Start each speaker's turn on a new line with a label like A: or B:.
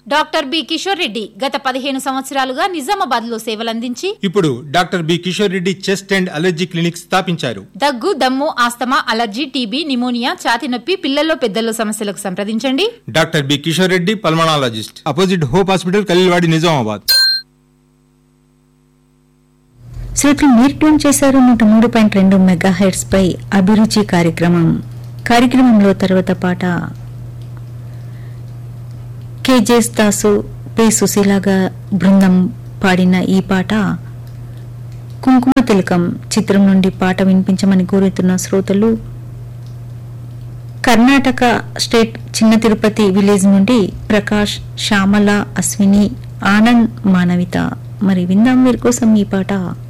A: doctor B Kishore Reddy గత పదిహేను సంవత్సరాలుగా నిజామాబాద్ లో సేవలందించి
B: ఇప్పుడు doctor B Kishore Reddy chest and allergy clinic స్థాపించారు
A: దగ్గు దమ్ము ఆస్తమా అలర్జీ టీబీ నిమోనియా ఛాతి నొప్పి పిల్లల్లో పెద్దల్లో సమస్యలకు సంప్రదించండి
B: doctor B Kishore Reddy pulmonologist opposite Hope hospital Khaleelwadi Nizamabad
C: శ్రోతలు మీరు ట్యూన్ చేశారు నూట మూడు పాయింట్ రెండు మెగా హెడ్స్ పై అభిరుచి కార్యక్రమం కార్యక్రమంలో తర్వాత పాట కేజేస్ దాసు పే సుశీలాగా బృందం పాడిన ఈ పాట కుంకుమ తిలకం చిత్రం నుండి పాట వినిపించమని కోరుతున్న శ్రోతలు కర్ణాటక స్టేట్ చిన్న తిరుపతి విలేజ్ నుండి ప్రకాష్ శ్యామల అశ్విని ఆనంద్ మానవిత మరి విందాం వీరి కోసం ఈ పాట